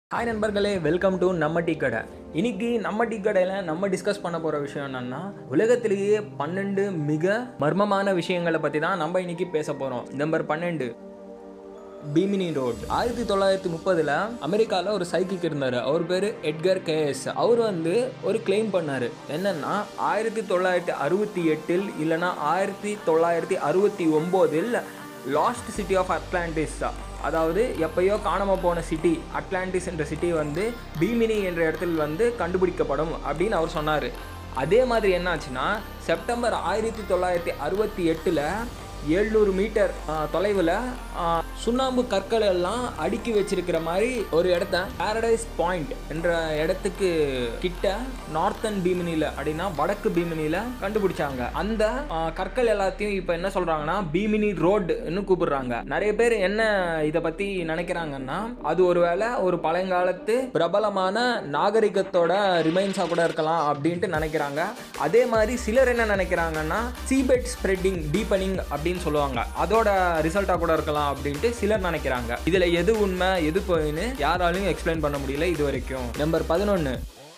hi நண்பர்களே welcome to நம்ம tea கடை இன்னைக்கு நம்ம டீ கடையில் நம்ம டிஸ்கஸ் பண்ண போகிற விஷயம் என்னன்னா உலகத்திலேயே பன்னெண்டு மிக மர்மமான விஷயங்களை பற்றி தான் நம்ம இன்னைக்கு பேச போகிறோம் நம்பர் பன்னெண்டு பீமினி ரோட் ஆயிரத்தி தொள்ளாயிரத்தி முப்பதில் அமெரிக்காவில் ஒரு சைக்கிக் இருந்தார் அவர் பேர் எட்கர் கேஎஸ் அவர் வந்து ஒரு கிளைம் பண்ணார் என்னன்னா ஆயிரத்தி தொள்ளாயிரத்தி அறுபத்தி எட்டில் இல்லைன்னா ஆயிரத்தி தொள்ளாயிரத்தி அறுபத்தி ஒம்போதில் லாஸ்ட் சிட்டி ஆஃப் அட்லாண்டிஸ் அதாவது எப்பயோ காணாமல் போன சிட்டி அட்லாண்டிஸ் என்ற சிட்டி வந்து பீமினி என்ற இடத்தில் வந்து கண்டுபிடிக்கப்படும் அப்படின்னு அவர் சொன்னார் அதே மாதிரி என்னாச்சுன்னா செப்டம்பர் ஆயிரத்தி தொள்ளாயிரத்தி அறுபத்தி எட்டில் எழுநூறு மீட்டர் தொலைவில் சுண்ணாம்பு கற்கள் எல்லாம் அடுக்கி வச்சிருக்கிற மாதிரி ஒரு இடத்த பாரடைஸ் பாயிண்ட் என்ற இடத்துக்கு கிட்ட நார்த்தன் பீமினியில் அப்படின்னா வடக்கு பீமினியில் கண்டுபிடிச்சாங்க அந்த ஆ, கற்கள் எல்லாத்தையும் இப்போ என்ன சொல்றாங்கன்னா பீமினி ரோடுன்னு கூப்பிடுறாங்க நிறைய பேர் என்ன இதை பத்தி நினைக்கிறாங்கன்னா அது ஒருவேளை ஒரு பழங்காலத்து பிரபலமான நாகரிகத்தோட ரிமைன்ஸாக கூட இருக்கலாம் அப்படின்ட்டு நினைக்கிறாங்க அதே மாதிரி சிலர் என்ன நினைக்கிறாங்கன்னா சீபெட் ஸ்ப்ரெட்டிங் டீப்பனிங் அப்படின்னு சொல்லுவாங்க அதோட ரிசல்ட்டாக கூட இருக்கலாம் அப்படின்ட்டு சிலர் நினைக்கிறாங்க இதில் எது உண்மை எது போயின்னு யாராலையும் எக்ஸ்பிளைன் பண்ண முடியல இது வரைக்கும் நம்பர் பதினொன்று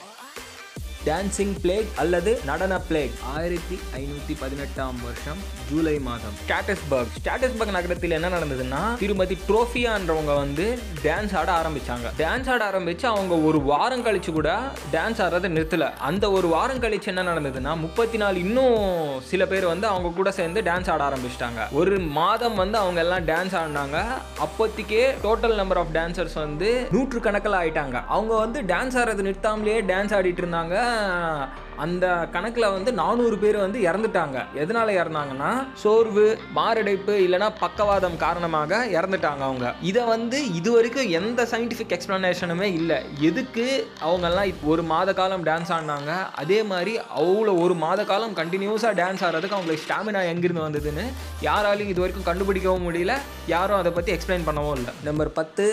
டான்சிங் பிளேக் அல்லது நடன பிளேக் ஆயிரத்தி ஐநூத்தி பதினெட்டாம் வருஷம் ஜூலை மாதம் ஸ்டாட்டஸ்பர்க் ஸ்டாட்டஸ்பர்க் நகரத்தில் என்ன நடந்ததுன்னா திருமதி ட்ரோஃபியான்றவங்க வந்து டான்ஸ் ஆட ஆரம்பிச்சாங்க டான்ஸ் ஆட ஆரம்பிச்சு அவங்க ஒரு வாரம் கழிச்சு கூட டான்ஸ் ஆடுறதை நிறுத்தல அந்த ஒரு வாரம் கழிச்சு என்ன நடந்ததுன்னா முப்பத்தி நாலு இன்னும் சில பேர் வந்து அவங்க கூட சேர்ந்து டான்ஸ் ஆட ஆரம்பிச்சிட்டாங்க ஒரு மாதம் வந்து அவங்க எல்லாம் டான்ஸ் ஆடினாங்க அப்போதைக்கே டோட்டல் நம்பர் ஆஃப் டான்சர்ஸ் வந்து நூற்று கணக்கில் ஆயிட்டாங்க அவங்க வந்து டான்ஸ் ஆடுறது நிறுத்தாமலேயே டான்ஸ் ஆடிட்டு இருந்தாங்க அந்த கணக்கில் வந்து நானூறு பேர் வந்து இறந்துட்டாங்க எதனால இறந்தாங்கன்னா சோர்வு மாரடைப்பு இல்லைன்னா பக்கவாதம் காரணமாக இறந்துட்டாங்க அவங்க இதை வந்து இது வரைக்கும் எந்த சயின்டிஃபிக் எக்ஸ்ப்ளனேஷனுமே இல்லை எதுக்கு அவங்கெல்லாம் இப்ப ஒரு மாத காலம் டான்ஸ் ஆடினாங்க அதே மாதிரி அவ்வளோ ஒரு மாத காலம் கண்டினியூஸாக டான்ஸ் ஆடுறதுக்கு அவங்களுக்கு ஸ்டாமினா எங்கிருந்து வந்ததுன்னு யாராலையும் இது வரைக்கும் கண்டுபிடிக்கவும் முடியல யாரும் அதை பற்றி எக்ஸ்பிளைன் பண்ணவும் இல்லை நம்பர் பத்து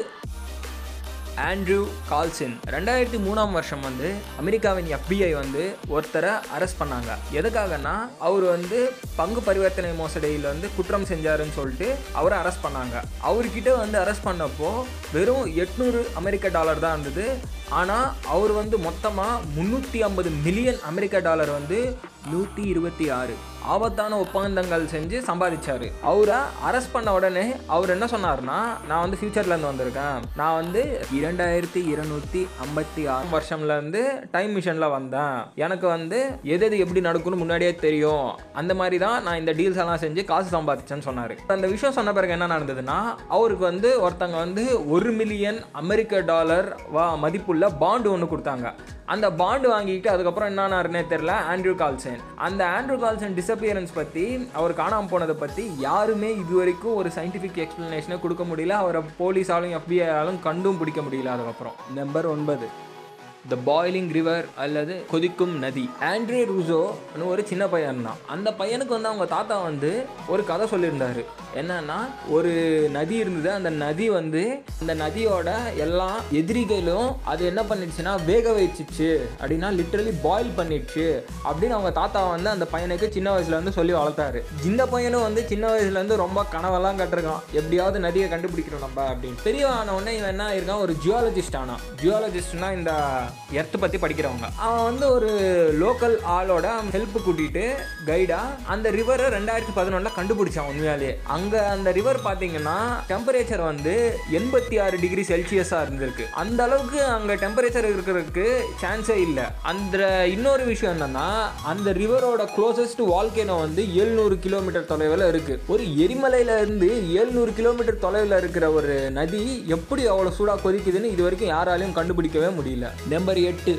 ஆண்ட்ரூ கால்சின் ரெண்டாயிரத்தி மூணாம் வருஷம் வந்து அமெரிக்காவின் FBI வந்து ஒருத்தரை அரெஸ்ட் பண்ணாங்க எதுக்காகன்னா அவர் வந்து பங்கு பரிவர்த்தனை மோசடியில் வந்து குற்றம் செஞ்சாருன்னு சொல்லிட்டு அவரை அரெஸ்ட் பண்ணாங்க அவர்கிட்ட வந்து அரெஸ்ட் பண்ணப்போ வெறும் எட்நூறு அமெரிக்க டாலர் தான் இருந்தது ஆனால் அவர் வந்து மொத்தமாக முந்நூற்றி ஐம்பது மில்லியன் அமெரிக்க டாலர் வந்து நூற்றி இருபத்தி ஆறு ஆபத்தான ஒப்பந்தங்கள் செஞ்சு சம்பாதிச்சாரு அவரை அரெஸ்ட் பண்ண உடனே அவர் என்ன சொன்னார்னா நான் வந்து ஃபியூச்சர்ல இருந்து வந்திருக்கேன் நான் வந்து இரண்டாயிரத்தி இருநூத்தி ஐம்பத்தி ஆறு வருஷம்ல இருந்து டைம் மிஷன்ல வந்தேன் எனக்கு வந்து எது எது எப்படி நடக்கும்னு முன்னாடியே தெரியும் அந்த மாதிரி தான் நான் இந்த டீல்ஸ் எல்லாம் செஞ்சு காசு சம்பாதிச்சேன்னு சொன்னாரு அந்த விஷயம் சொன்ன பிறகு என்ன நடந்ததுன்னா அவருக்கு வந்து ஒருத்தங்க வந்து ஒரு மில்லியன் அமெரிக்க டாலர் வா மதிப்புள்ள பாண்டு ஒன்று கொடுத்தாங்க அந்த பாண்டு வாங்கிட்டு அதுக்கப்புறம் என்னன்னாருன்னே தெரில ஆண்ட்ரூ கால்சன் அந்த ஆண்ட்ரூ கால்சன் டிசப்பியரன்ஸ் பற்றி அவர் காணாமல் போனதை பற்றி யாருமே இது வரைக்கும் ஒரு சயின்டிஃபிக் எக்ஸ்ப்ளனேஷனை கொடுக்க முடியல அவரை போலீஸாலும் எஃபிஐயாலும் கண்டும் பிடிக்க முடியல அதுக்கப்புறம் நம்பர் ஒன்பது த பாய்லிங் ரிவர் அல்லது கொதிக்கும் நதி ஆண்ட்ரே ரூசோன்னு ஒரு சின்ன பையன் தான் அந்த பையனுக்கு வந்து அவங்க தாத்தா வந்து ஒரு கதை சொல்லியிருந்தாரு என்னன்னா ஒரு நதி இருந்தது அந்த நதி வந்து அந்த நதியோட எல்லா எதிரிகளும் அது என்ன பண்ணிடுச்சுன்னா வேக வச்சிச்சு அப்படின்னா லிட்டரலி பாயில் பண்ணிடுச்சு அப்படின்னு அவங்க தாத்தா வந்து அந்த பையனுக்கு சின்ன வயசுல வந்து சொல்லி வளர்த்தாரு இந்த பையனும் வந்து சின்ன வயசுல இருந்து ரொம்ப கனவெல்லாம் கட்டிருக்கான் எப்படியாவது நதியை கண்டுபிடிக்கணும் நம்ம அப்படின்னு பெரிய ஆன உடனே இவன் என்ன ஆயிருக்கான் ஒரு ஜியாலஜிஸ்ட் ஆனான் ஜியாலஜிஸ்ட்னா இந்த எர்த் பத்தி படிக்கிறவங்க அவன் வந்து ஒரு லோக்கல் ஆளோட ஹெல்ப் கூட்டிட்டு கைடா அந்த ரிவரை ரெண்டாயிரத்தி பதினொன்னுல கண்டுபிடிச்சான் உண்மையாலே அங்க அந்த ரிவர் பாத்தீங்கன்னா டெம்பரேச்சர் வந்து எண்பத்தி ஆறு டிகிரி செல்சியஸா இருந்திருக்கு அந்த அளவுக்கு அங்க டெம்பரேச்சர் இருக்கிறதுக்கு சான்ஸே இல்லை அந்த இன்னொரு விஷயம் என்னன்னா அந்த ரிவரோட க்ளோசஸ்ட் வால்கேனோ வந்து எழுநூறு கிலோமீட்டர் தொலைவில் இருக்கு ஒரு எரிமலையில இருந்து எழுநூறு கிலோமீட்டர் தொலைவில் இருக்கிற ஒரு நதி எப்படி அவ்வளோ சூடாக கொதிக்குதுன்னு இது வரைக்கும் யாராலையும் கண்டுபிடிக்கவே முடியல நம்பர் எட்டு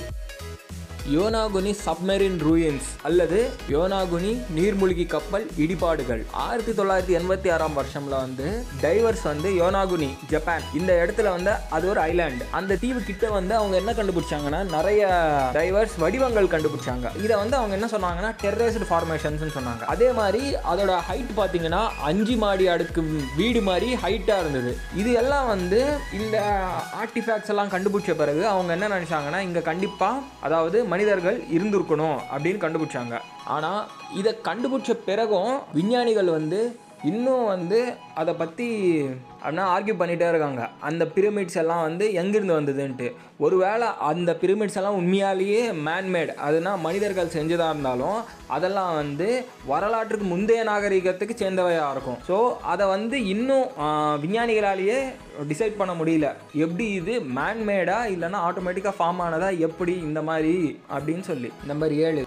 யோனாகுனி சப்மரின் ரூயின்ஸ் அல்லது யோனாகுனி நீர்மூழ்கி கப்பல் இடிபாடுகள் ஆயிரத்தி தொள்ளாயிரத்தி எண்பத்தி ஆறாம் வருஷம்ல வந்து டைவர்ஸ் வந்து யோனாகுனி ஜப்பான் இந்த இடத்துல வந்து அது ஒரு ஐலாண்ட் அந்த தீவு கிட்ட வந்து அவங்க என்ன கண்டுபிடிச்சாங்கன்னா நிறைய டைவர்ஸ் வடிவங்கள் கண்டுபிடிச்சாங்க இதை வந்து அவங்க என்ன சொன்னாங்கன்னா டெரரிஸ்ட் ஃபார்மேஷன்ஸ் சொன்னாங்க அதே மாதிரி அதோட ஹைட் பார்த்தீங்கன்னா அஞ்சு மாடி அடுக்கு வீடு மாதிரி ஹைட்டாக இருந்தது இது எல்லாம் வந்து இந்த ஆர்டிஃபேக்ட்ஸ் எல்லாம் கண்டுபிடிச்ச பிறகு அவங்க என்ன நினைச்சாங்கன்னா இங்கே கண்டிப்பாக அதாவது மனிதர்கள் இருந்திருக்கணும் அப்படின்னு கண்டுபிடிச்சாங்க ஆனால் இதை கண்டுபிடிச்ச பிறகும் விஞ்ஞானிகள் வந்து இன்னும் வந்து அதை பற்றி அப்படின்னா ஆர்கியூ பண்ணிகிட்டே இருக்காங்க அந்த பிரமிட்ஸ் எல்லாம் வந்து எங்கேருந்து வந்ததுன்ட்டு ஒருவேளை அந்த பிரமிட்ஸ் எல்லாம் உண்மையாலேயே மேன்மேட் அதுனா மனிதர்கள் செஞ்சதாக இருந்தாலும் அதெல்லாம் வந்து வரலாற்றுக்கு முந்தைய நாகரிகத்துக்கு சேர்ந்தவையாக இருக்கும் ஸோ அதை வந்து இன்னும் ஆஹ், விஞ்ஞானிகளாலேயே டிசைட் பண்ண முடியல எப்படி இது மேன்மேடா இல்லைன்னா ஆட்டோமேட்டிக்காக ஃபார்ம் ஆனதா எப்படி இந்த மாதிரி அப்படின்னு சொல்லி நம்பர் ஏழு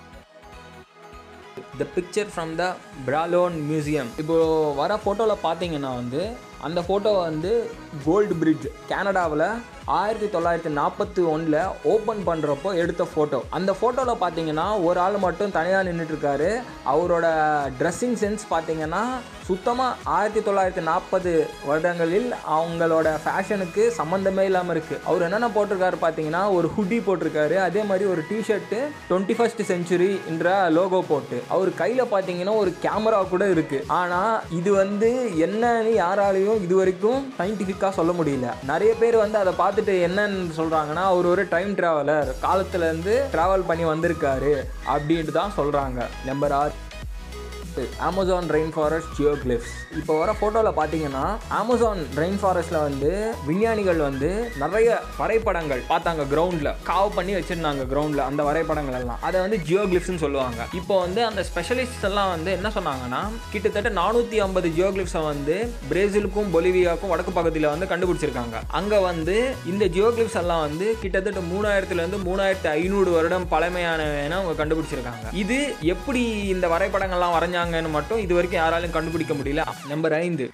த பிக்சர் ஃப்ரம் த பிராலோன் மியூசியம் இப்போ வர ஃபோட்டோவில் பார்த்தீங்கன்னா வந்து அந்த ஃபோட்டோ வந்து கோல்டு பிரிட்ஜ் கனடாவில் ஆயிரத்தி தொள்ளாயிரத்தி நாற்பத்தி ஒன்றில் ஓப்பன் பண்ணுறப்போ எடுத்த ஃபோட்டோ அந்த ஃபோட்டோவில் பார்த்தீங்கன்னா ஒரு ஆள் மட்டும் தனியாக நின்றுட்டுருக்காரு அவரோட ட்ரெஸ்ஸிங் சென்ஸ் பார்த்தீங்கன்னா சுத்தமாக ஆயிரத்தி தொள்ளாயிரத்தி நாற்பது வருடங்களில் அவங்களோட ஃபேஷனுக்கு சம்மந்தமே இல்லாமல் இருக்குது அவர் என்னென்ன போட்டிருக்காரு பார்த்தீங்கன்னா ஒரு ஹுடி போட்டிருக்காரு அதே மாதிரி ஒரு டிஷர்ட்டு டுவெண்ட்டி ஃபஸ்ட் செஞ்சுரி என்ற லோகோ போட்டு அவர் கையில் பார்த்தீங்கன்னா ஒரு கேமரா கூட இருக்குது ஆனால் இது வந்து என்னன்னு யாராலையும் இது வரைக்கும் சயின்டிஃபிக்காக சொல்ல முடியல நிறைய பேர் வந்து அதை பார்த்துட்டு என்னன்னு சொல்கிறாங்கன்னா அவர் ஒரு டைம் ட்ராவலர் காலத்துலேருந்து ட்ராவல் பண்ணி வந்திருக்காரு அப்படின்ட்டு தான் சொல்கிறாங்க நம்பர் ஆறு அமேசான் ரெயின் ஃபாரஸ்ட் ஜியோக்ளிப்ஸ் இப்போ வர ஃபோட்டோவில் பார்த்தீங்கன்னா அமேசான் ரெயின் ஃபாரஸ்ட்டில் வந்து விஞ்ஞானிகள் வந்து நிறைய வரைபடங்கள் பார்த்தாங்க கிரவுண்டில் காவ் பண்ணி வச்சுருந்தாங்க கிரவுண்டில் அந்த வரைபடங்கள் எல்லாம் அதை வந்து ஜியோக்ளிப்ஸ்னு சொல்லுவாங்க இப்போ வந்து அந்த ஸ்பெஷலிஸ்ட் எல்லாம் வந்து என்ன சொன்னாங்கன்னா கிட்டத்தட்ட நானூற்றி ஐம்பது ஜியோக்ளிப்ஸை வந்து பிரேசிலுக்கும் பொலிவியாவுக்கும் வடக்கு பகுதியில் வந்து கண்டுபிடிச்சிருக்காங்க அங்கே வந்து இந்த ஜியோக்ளிப்ஸ் எல்லாம் வந்து கிட்டத்தட்ட மூணாயிரத்துலேருந்து மூணாயிரத்து ஐநூறு வருடம் பழமையானவன அவங்க கண்டுபிடிச்சிருக்காங்க இது எப்படி இந்த வரைபடங்கள்லாம் வரைஞ்சாங்கன்னு மட்டும் இது வரைக்கும் யாராலும் கண்டுபிடிக்க முடியல நம்பர் ஐந்து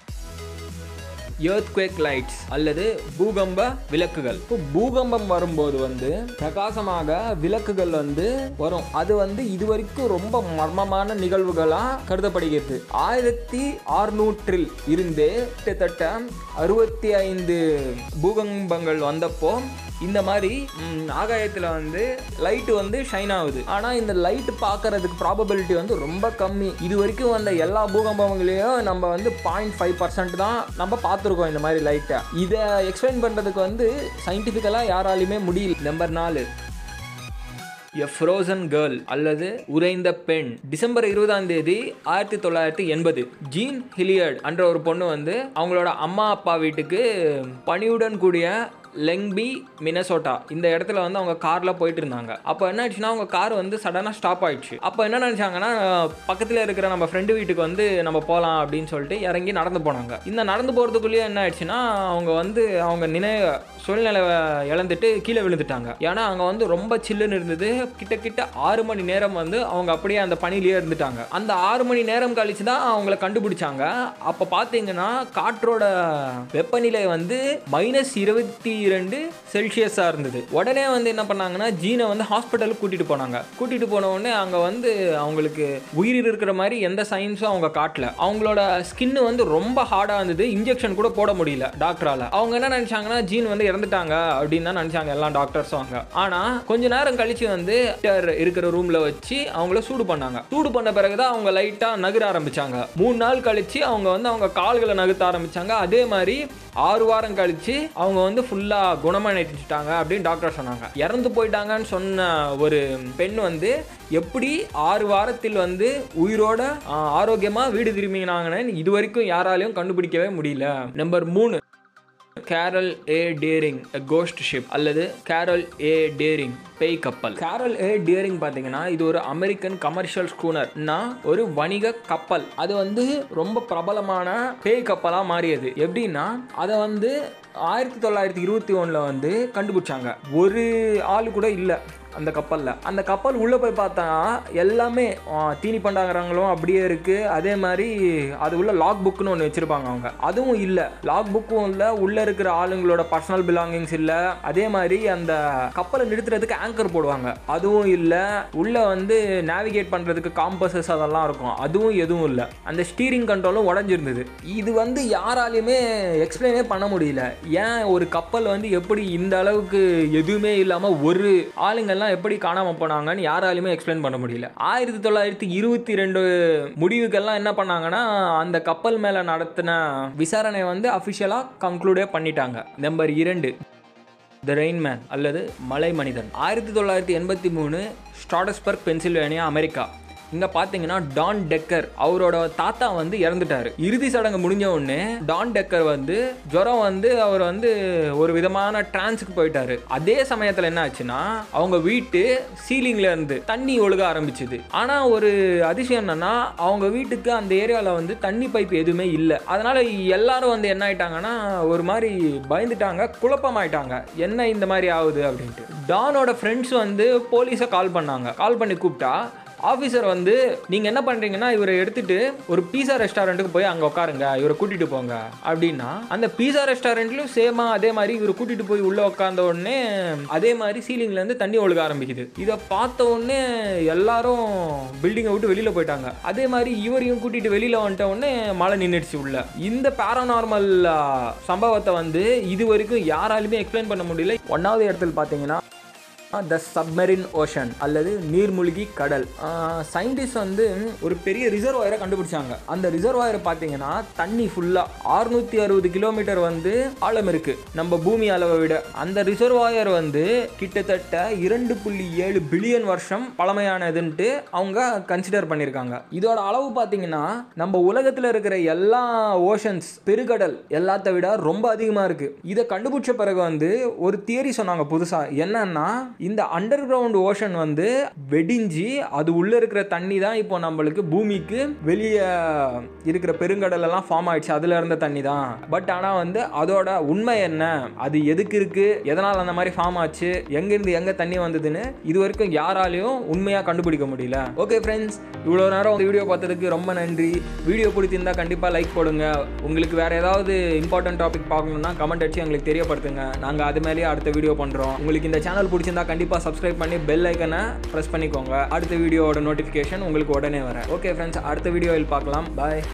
எர்த்குவேக் லைட்ஸ் அல்லது பூகம்ப விளக்குகள் இப்போ பூகம்பம் வரும்போது வந்து பிரகாசமாக விளக்குகள் வந்து வரும் அது வந்து இது வரைக்கும் ரொம்ப மர்மமான நிகழ்வுகளாக கருதப்படுகிறது ஆயிரத்தி அறுநூற்றில் இருந்தே கிட்டத்தட்ட அறுபத்தி ஐந்து பூகம்பங்கள் வந்தப்போ இந்த மாதிரி ஆகாயத்தில் வந்து லைட்டு வந்து ஷைன் ஆகுது ஆனால் இந்த லைட் பார்க்கறதுக்கு ப்ராபபிலிட்டி வந்து ரொம்ப கம்மி இது வரைக்கும் வந்த எல்லா பூகம்பங்களையும் நம்ம வந்து பாயிண்ட் ஃபைவ் பர்சன்ட் தான் நம்ம பார்த்துருக்கோம் இந்த மாதிரி லைட்டை இதை எக்ஸ்பிளைன் பண்ணுறதுக்கு வந்து சயின்டிஃபிக்கலாக யாராலையுமே முடியல நம்பர் நாலு எ ஃப்ரோசன் கேர்ள் அல்லது உறைந்த பெண் டிசம்பர் இருபதாம் தேதி ஆயிரத்தி தொள்ளாயிரத்தி எண்பது ஜீன் ஹிலியர்ட் என்ற ஒரு பொண்ணு வந்து அவங்களோட அம்மா அப்பா வீட்டுக்கு பனியுடன் கூடிய லெங்பி மினசோட்டா இந்த இடத்துல வந்து அவங்க காரில் போயிட்டு இருந்தாங்க அப்போ என்ன ஆச்சுன்னா அவங்க கார் வந்து சடனாக ஸ்டாப் ஆயிடுச்சு அப்போ என்ன நினச்சாங்கன்னா பக்கத்தில் இருக்கிற நம்ம ஃப்ரெண்டு வீட்டுக்கு வந்து நம்ம போகலாம் அப்படின்னு சொல்லிட்டு இறங்கி நடந்து போனாங்க இந்த நடந்து போகிறதுக்குள்ளேயே என்ன ஆயிடுச்சுன்னா அவங்க வந்து அவங்க நினைவு சூழ்நிலை இழந்துட்டு கீழே விழுந்துட்டாங்க ஏன்னா அங்கே வந்து ரொம்ப சில்லுன்னு இருந்தது கிட்ட கிட்ட ஆறு மணி நேரம் வந்து அவங்க அப்படியே அந்த பனிலேயே இருந்துட்டாங்க அந்த ஆறு மணி நேரம் கழிச்சு தான் அவங்கள கண்டுபிடிச்சாங்க அப்போ பார்த்தீங்கன்னா காற்றோட வெப்பநிலை வந்து மைனஸ் இருபத்தி ரெண்டு செல்சியஸாக இருந்தது உடனே வந்து என்ன பண்ணாங்கன்னா ஜீனை வந்து ஹாஸ்பிட்டலுக்கு கூட்டிகிட்டு போனாங்க கூட்டிகிட்டு போன உடனே அங்கே வந்து அவங்களுக்கு உயிர் இருக்கிற மாதிரி எந்த சயின்ஸும் அவங்க காட்டல அவங்களோட ஸ்கின் வந்து ரொம்ப ஹார்டாக இருந்தது இன்ஜெக்ஷன் கூட போட முடியல டாக்டரால் அவங்க என்ன நினச்சாங்கன்னா ஜீன் வந்து இறந்துட்டாங்க அப்படின்னு தான் நினச்சாங்க எல்லா டாக்டர்ஸும் அங்கே ஆனால் கொஞ்ச நேரம் கழிச்சு வந்து டாக்டர் இருக்கிற ரூமில் வச்சு அவங்கள சூடு பண்ணாங்க சூடு பண்ண பிறகு தான் அவங்க லைட்டாக நகர ஆரம்பிச்சாங்க மூணு நாள் கழிச்சு அவங்க வந்து அவங்க கால்களை நகர்த்த ஆரம்பிச்சாங்க அதே மாதிரி ஆறு வாரம் கழிச்சு அவங்க வந்து ஃபுல்லாக குணமடைச்சிட்டாங்க அப்படின்னு டாக்டர் சொன்னாங்க இறந்து போயிட்டாங்கன்னு சொன்ன ஒரு பெண் வந்து எப்படி ஆறு வாரத்தில் வந்து உயிரோட ஆஹ், ஆரோக்கியமா வீடு திரும்பினாங்கன்னு இது வரைக்கும் யாராலையும் கண்டுபிடிக்கவே முடியல நம்பர் மூணு Carroll A Deering ghost ship அல்லது கேரல் ஏ டேரிங் பேய் கப்பல் கேரல் ஏ டேரிங் பார்த்தீங்கன்னா இது ஒரு அமெரிக்கன் கமர்ஷியல் ஸ்கூனர்னா ஒரு வணிக கப்பல் அது வந்து ரொம்ப பிரபலமான பேய் கப்பலாக மாறியது எப்படின்னா அதை வந்து ஆயிரத்தி தொள்ளாயிரத்தி இருபத்தி ஒன்றில் வந்து கண்டுபிடிச்சாங்க ஒரு ஆள் கூட இல்லை அந்த கப்பலில் அந்த கப்பல் உள்ளே போய் பார்த்தா எல்லாமே ஆ, தீனி பண்டாங்கிறவங்களும் அப்படியே இருக்குது அதே மாதிரி அது உள்ள லாக் புக்னு ஒன்று வச்சுருப்பாங்க அவங்க அதுவும் இல்லை லாக் புக்கும் இல்லை உள்ளே இருக்கிற ஆளுங்களோட பர்சனல் பிலாங்கிங்ஸ் இல்லை அதே மாதிரி அந்த கப்பலை நிறுத்துறதுக்கு ஆங்கர் போடுவாங்க அதுவும் இல்லை உள்ளே வந்து நேவிகேட் பண்ணுறதுக்கு காம்பஸஸ் அதெல்லாம் இருக்கும் அதுவும் எதுவும் இல்லை அந்த ஸ்டீரிங் கண்ட்ரோலும் உடஞ்சிருந்தது இது வந்து யாராலையுமே எக்ஸ்பிளைனே பண்ண முடியல ஏன் ஒரு கப்பல் வந்து எப்படி இந்த அளவுக்கு எதுவுமே இல்லாமல் ஒரு ஆளுங்கெல்லாம் எப்படி காணாமல் போனாங்கன்னு யாராலையுமே எக்ஸ்பிளைன் பண்ண முடியல ஆயிரத்தி தொள்ளாயிரத்தி இருபத்தி ரெண்டு முடிவுக்கெல்லாம் என்ன பண்ணாங்கன்னா அந்த கப்பல் மேலே நடத்தின விசாரணை வந்து அஃபிஷியலாக கன்க்ளூடே பண்ணிட்டாங்க நம்பர் இரண்டு த ரெயின்மேன் அல்லது மலை மனிதன் ஆயிரத்தி தொள்ளாயிரத்தி எண்பத்தி மூணு ஸ்டாடஸ்பர்க் பென்சில்வேனியா அமெரிக்கா இங்க பாத்தீங்கன்னா டான் டெக்கர் அவரோட தாத்தா வந்து இறந்துட்டாரு இறுதி சடங்கு முடிஞ்ச உடனே டான் டெக்கர் வந்து ஜுரம் வந்து அவர் வந்து ஒரு விதமான டிரான்ஸுக்கு போயிட்டாரு அதே சமயத்துல என்ன ஆச்சுன்னா அவங்க வீட்டு சீலிங்ல இருந்து தண்ணி ஒழுக ஆரம்பிச்சுது ஆனா ஒரு அதிசயம் என்னன்னா அவங்க வீட்டுக்கு அந்த ஏரியால வந்து தண்ணி பைப் எதுவுமே இல்லை அதனால எல்லாரும் வந்து என்ன ஆயிட்டாங்கன்னா ஒரு மாதிரி பயந்துட்டாங்க குழப்பமாயிட்டாங்க என்ன இந்த மாதிரி ஆகுது அப்படின்ட்டு டானோட ஃப்ரெண்ட்ஸ் வந்து போலீஸை கால் பண்ணாங்க கால் பண்ணி கூப்பிட்டா ஆஃபீஸர் வந்து நீங்கள் என்ன பண்ணுறீங்கன்னா இவரை எடுத்துட்டு ஒரு பீஸா ரெஸ்டாரண்ட்டுக்கு போய் அங்கே உட்காருங்க இவரை கூட்டிகிட்டு போங்க அப்படின்னா அந்த பீஸா ரெஸ்டாரண்ட்லையும் சேமா அதே மாதிரி இவரை கூட்டிகிட்டு போய் உள்ளே உட்காந்த உடனே அதே மாதிரி சீலிங்லேருந்து தண்ணி ஒழுக ஆரம்பிக்குது இதை பார்த்த உடனே எல்லாரும் பில்டிங்கை விட்டு வெளியில் போயிட்டாங்க அதே மாதிரி இவரையும் கூட்டிகிட்டு வெளியில் வந்துட்ட உடனே மழை நின்றுடுச்சு உள்ள இந்த பேரானார்மல் சம்பவத்தை வந்து இது வரைக்கும் யாராலுமே எக்ஸ்பிளைன் பண்ண முடியல ஒன்றாவது இடத்துல பார்த்தீங்கன்னா த சப்மரின் ஓஷன் அல்லது நீர்மூழ்கி கடல் சயின்டிஸ்ட் வந்து ஒரு பெரிய ரிசர்வாயரை கண்டுபிடிச்சாங்க அந்த ரிசர்வாயரை பார்த்தீங்கன்னா தண்ணி ஃபுல்லாக அறுநூத்தி அறுபது கிலோமீட்டர் வந்து ஆழம் இருக்கு நம்ம பூமி அளவை விட அந்த ரிசர்வாயர் வந்து கிட்டத்தட்ட இரண்டு புள்ளி ஏழு பில்லியன் வருஷம் பழமையானதுன்ட்டு அவங்க கன்சிடர் பண்ணியிருக்காங்க இதோட அளவு பார்த்தீங்கன்னா நம்ம உலகத்தில் இருக்கிற எல்லா ஓஷன்ஸ் பெருகடல் எல்லாத்த விட ரொம்ப அதிகமாக இருக்கு இதை கண்டுபிடிச்ச பிறகு வந்து ஒரு தியரி சொன்னாங்க புதுசாக என்னன்னா இந்த அண்டர் கிரவுண்ட் ஓஷன் வந்து வெடிஞ்சு அது உள்ள இருக்கிற தண்ணி தான் இப்போ நம்மளுக்கு பூமிக்கு வெளியே இருக்கிற பெருங்கடல் எல்லாம் ஃபார்ம் ஆயிடுச்சு அதுல இருந்த தண்ணி தான் பட் ஆனால் வந்து அதோட உண்மை என்ன அது எதுக்கு இருக்கு எதனால் அந்த மாதிரி ஃபார்ம் ஆச்சு எங்கேருந்து எங்கே தண்ணி வந்ததுன்னு இது வரைக்கும் யாராலையும் உண்மையாக கண்டுபிடிக்க முடியல ஓகே ஃப்ரெண்ட்ஸ் இவ்வளோ நேரம் இந்த வீடியோ பார்த்ததுக்கு ரொம்ப நன்றி வீடியோ பிடிச்சிருந்தா கண்டிப்பாக லைக் போடுங்க உங்களுக்கு வேற ஏதாவது இம்பார்ட்டன்ட் டாபிக் பார்க்கணும்னா கமெண்ட் அடிச்சு எங்களுக்கு தெரியப்படுத்துங்க நாங்கள் அது மேலேயே அடுத்த வீடியோ பண்ணுறோம் உங்களுக்கு இந்த சேனல் பிடிச்சிருந்தா கண்டிப்பாக சப்ஸ்கிரைப் பண்ணி பெல் ஐக்கனை ப்ரெஸ் பண்ணிக்கோங்க அடுத்த வீடியோவோட நோட்டிஃபிகேஷன் உங்களுக்கு உடனே வர ஓகே ஃப்ரெண்ட்ஸ் அடுத்த வீடியோவில் பார்க்கலாம் பாய்